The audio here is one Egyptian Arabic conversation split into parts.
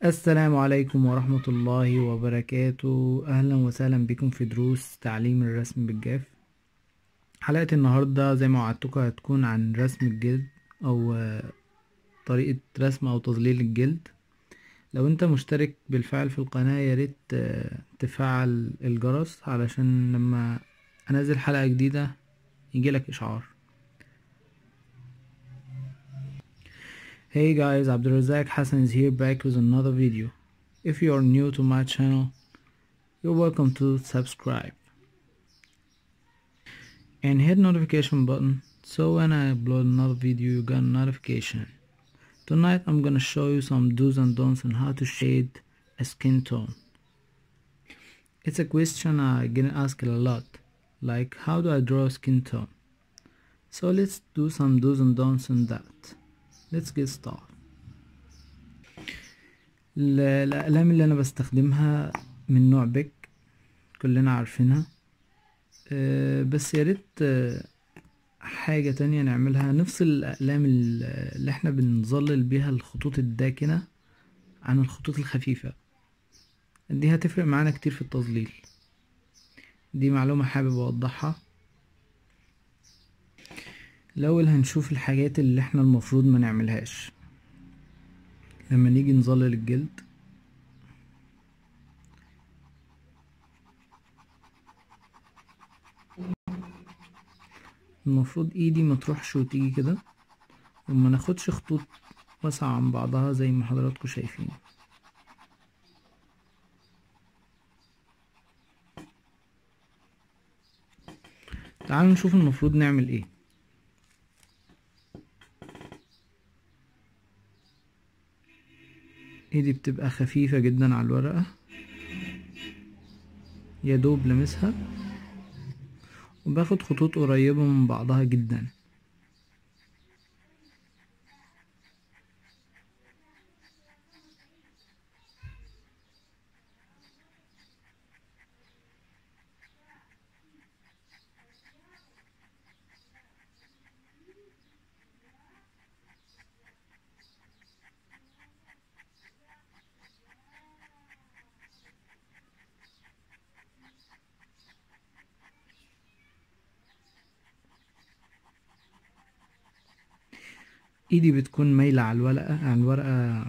السلام عليكم ورحمة الله وبركاته أهلا وسهلا بكم في دروس تعليم الرسم بالجاف حلقة النهاردة زي ما وعدتكم هتكون عن رسم الجلد أو آه، طريقة رسم أو تظليل الجلد لو انت مشترك بالفعل في القناة ياريت آه، تفعل الجرس علشان لما انزل حلقة جديدة يجيلك اشعار Hey guys, Abdulrazak Hassan is here back with another video. If you are new to my channel, you're welcome to subscribe. And hit notification button so when I upload another video you got a notification. Tonight I'm gonna show you some do's and don'ts on how to shade a skin tone. It's a question I get asked a lot, like how do I draw a skin tone? So let's do some do's and don'ts on that. Let's get started. ال- الأقلام اللي أنا بستخدمها من نوع بيك كلنا عارفينها أه، بس يا ريت أه، حاجة تانية نعملها نفصل الأقلام ال- اللي احنا بنظلل بيها الخطوط الداكنة عن الخطوط الخفيفة دي هتفرق معانا كتير في التظليل دي معلومة حابب أوضحها الأول هنشوف الحاجات اللي احنا المفروض ما نعملهاش لما نيجي نظلل الجلد المفروض ايدي ما تروحش وتيجي كده وما ناخدش خطوط واسعة عن بعضها زي ما حضراتكم شايفين تعالوا نشوف المفروض نعمل ايه ايدي بتبقى خفيفة جدا على الورقة يا دوب لمسها وباخد خطوط قريبة من بعضها جدا ايدي بتكون مايلة على الورقة على الورقة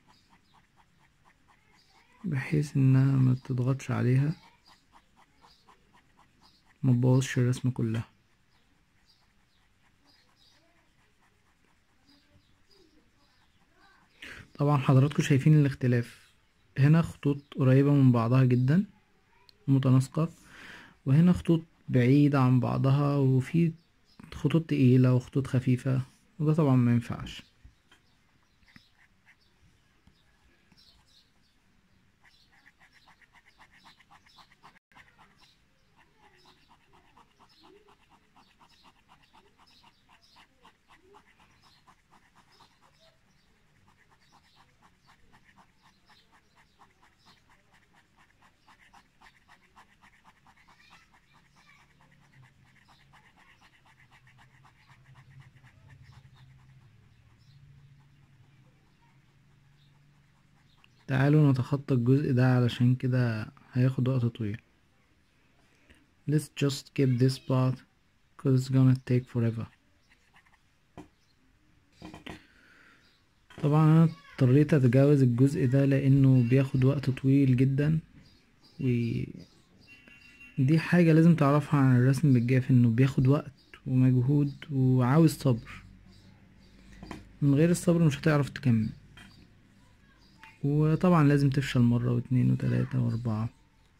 بحيث انها ما تضغطش عليها ما تبوظش الرسمة كلها طبعا حضراتكم شايفين الاختلاف هنا خطوط قريبة من بعضها جدا متناسقة وهنا خطوط بعيدة عن بعضها وفي خطوط تقيلة وخطوط خفيفة وده طبعا ما ينفعش تعالوا نتخطى الجزء ده علشان كده هياخد وقت طويل let's just skip this part cause it's gonna take forever طبعا انا اضطريت اتجاوز الجزء ده لانه بياخد وقت طويل جدا و دي حاجة لازم تعرفها عن الرسم بالجاف انه بياخد وقت ومجهود وعاوز صبر من غير الصبر مش هتعرف تكمل وطبعا لازم تفشل مرة واتنين وتلاتة واربعة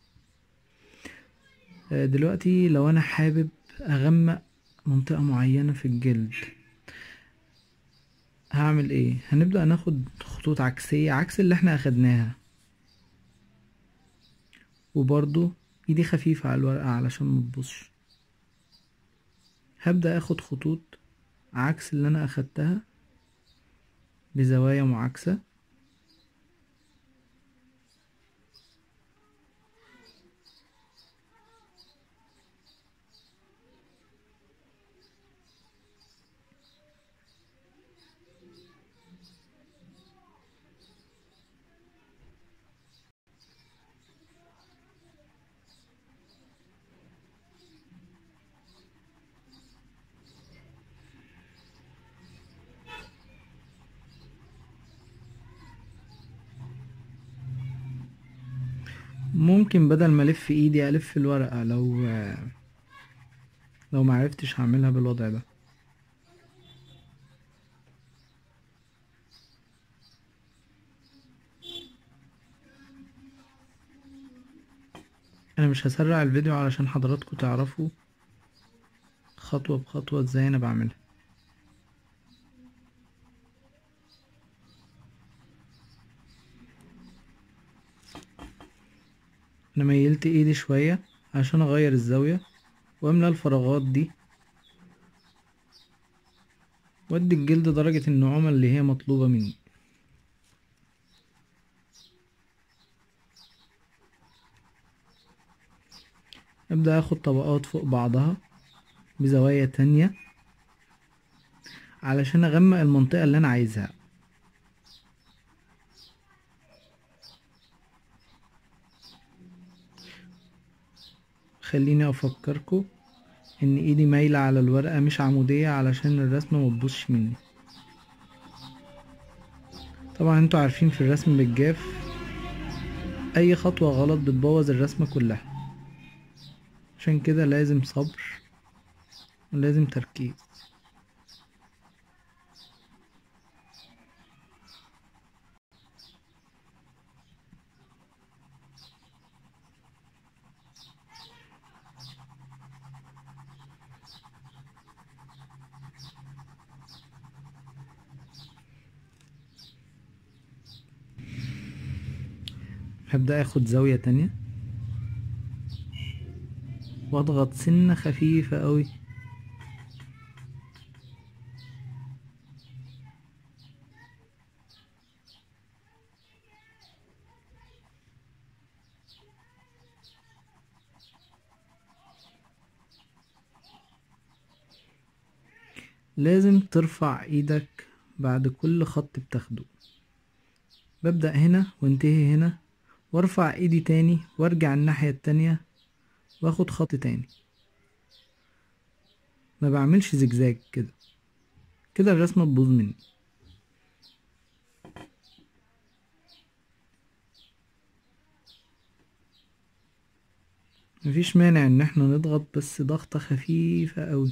آه، دلوقتي لو انا حابب اغمق منطقة معينة في الجلد هعمل ايه هنبدأ ناخد خطوط عكسية عكس اللي احنا اخدناها وبرضو ايدي خفيفة على الورقة علشان متبصش هبدأ اخد خطوط عكس اللي انا اخدتها بزوايا معاكسة ممكن بدل ما الف ايدي الف الورقة لو لو معرفتش هعملها بالوضع ده انا مش هسرع الفيديو علشان حضراتكم تعرفوا خطوة بخطوة ازاي انا بعملها انا ميلت ايدي شوية عشان اغير الزاوية واملى الفراغات دي وادي الجلد درجة النعومة اللي هي مطلوبة مني ابدأ اخد طبقات فوق بعضها بزوايا تانية علشان اغمق المنطقة اللي انا عايزها خليني افكركم ان ايدي مايلة على الورقة مش عمودية علشان الرسمة متبوظش مني طبعا انتوا عارفين في الرسم بالجاف اي خطوة غلط بتبوظ الرسمة كلها عشان كده لازم صبر ولازم تركيز هبدأ اخد زاوية تانية واضغط سنة خفيفة قوي لازم ترفع ايدك بعد كل خط بتاخده ببدأ هنا وانتهي هنا وارفع ايدي تاني وارجع الناحية التانية واخد خط تاني ما بعملش زجزاج كده كده الرسمة تبوظ مني مفيش مانع ان احنا نضغط بس ضغطة خفيفة قوي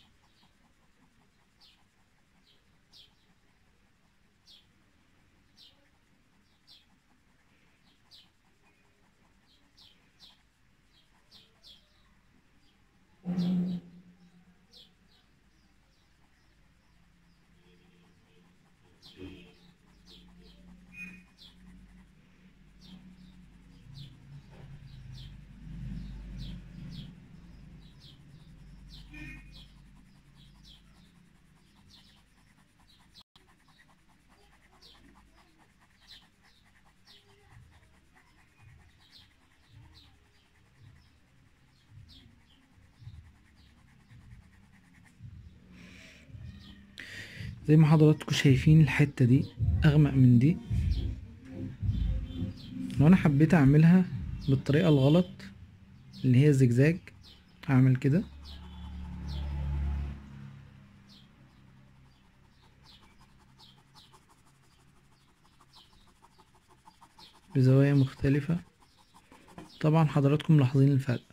زي ما حضراتكم شايفين الحتة دي اغمق من دي لو انا حبيت اعملها بالطريقة الغلط اللي هي الزجزاج هعمل كده بزوايا مختلفة طبعا حضراتكم ملاحظين الفرق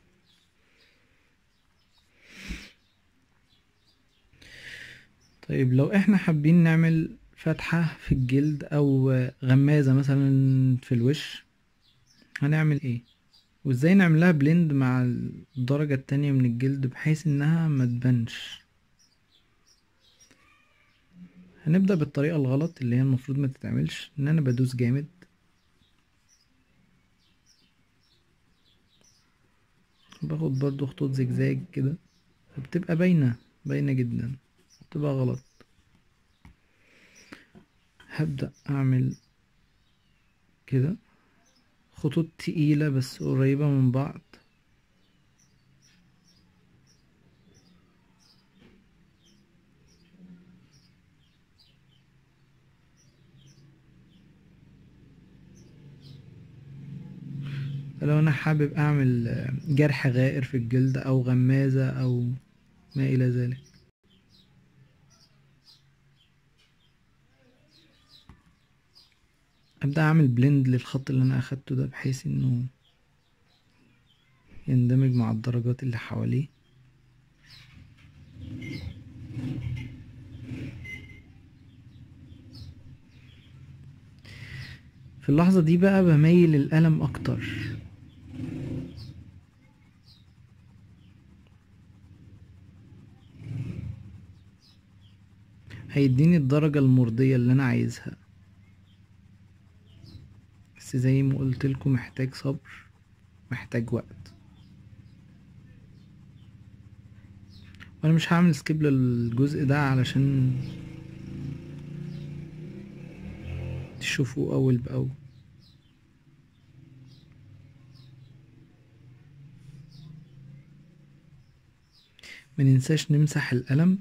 طيب لو احنا حابين نعمل فتحة في الجلد او غمازة مثلا في الوش هنعمل ايه وازاي نعملها بلند مع الدرجة التانية من الجلد بحيث انها ما تبانش هنبدأ بالطريقة الغلط اللي هي المفروض ما تتعملش ان انا بدوس جامد باخد برضو خطوط زجزاج كده فبتبقى باينة باينة جدا بتبقى غلط هبدأ اعمل كده خطوط تقيلة بس قريبة من بعض لو انا حابب اعمل جرح غائر في الجلد او غمازة او ما الى ذلك ابدا اعمل بلند للخط اللي انا اخدته ده بحيث انه يندمج مع الدرجات اللي حواليه في اللحظة دي بقى بميل القلم أكتر هيديني الدرجة المرضية اللي أنا عايزها بس زي ما قلت لكم محتاج صبر محتاج وقت وانا مش هعمل سكيب للجزء ده علشان تشوفوا اول باول ما ننساش نمسح القلم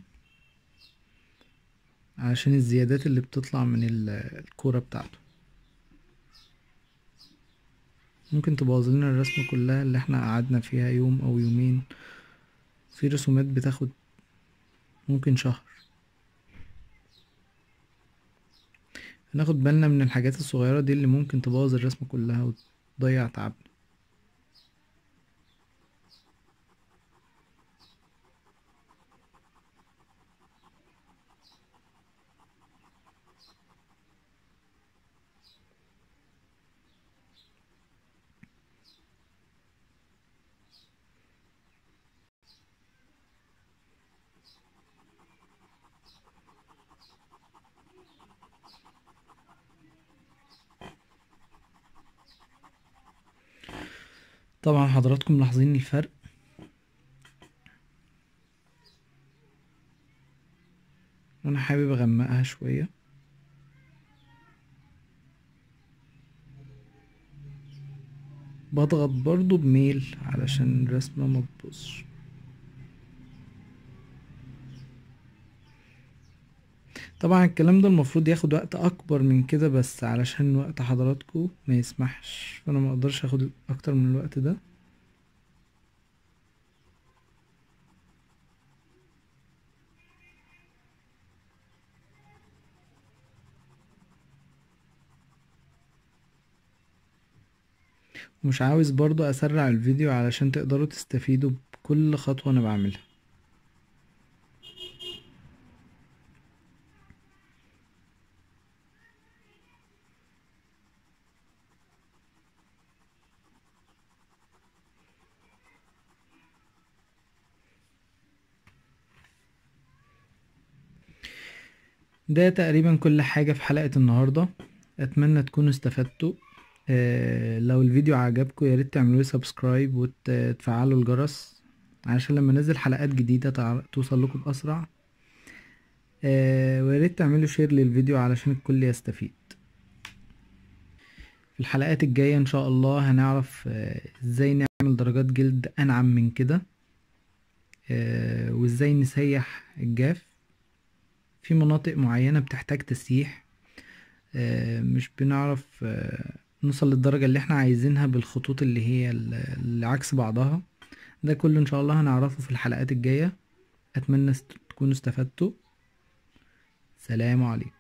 علشان الزيادات اللي بتطلع من الكورة بتاعته ممكن تبوظ لنا الرسمة كلها اللي احنا قعدنا فيها يوم او يومين في رسومات بتاخد ممكن شهر ناخد بالنا من الحاجات الصغيرة دي اللي ممكن تبوظ الرسمة كلها وتضيع تعبنا طبعا حضراتكم ملاحظين الفرق انا حابب اغمقها شوية بضغط برضو بميل علشان الرسمة ما تبوظش طبعا الكلام ده المفروض ياخد وقت اكبر من كده بس علشان وقت حضراتكم ما يسمحش فانا ما اقدرش اخد اكتر من الوقت ده مش عاوز برضو اسرع الفيديو علشان تقدروا تستفيدوا بكل خطوة انا بعملها ده تقريبا كل حاجة في حلقة النهاردة اتمنى تكونوا استفدتوا آه لو الفيديو عجبكم ياريت تعملوا سبسكرايب وتفعلوا الجرس عشان لما انزل حلقات جديدة توصل لكم بأسرع آه وياريت تعملوا شير للفيديو علشان الكل يستفيد في الحلقات الجاية ان شاء الله هنعرف آه ازاي نعمل درجات جلد انعم من كده آه وازاي نسيح الجاف في مناطق معينة بتحتاج تسييح آه مش بنعرف آه نوصل للدرجة اللي احنا عايزينها بالخطوط اللي هي اللي عكس بعضها ده كله ان شاء الله هنعرفه في الحلقات الجاية اتمنى تكونوا استفدتوا سلام عليكم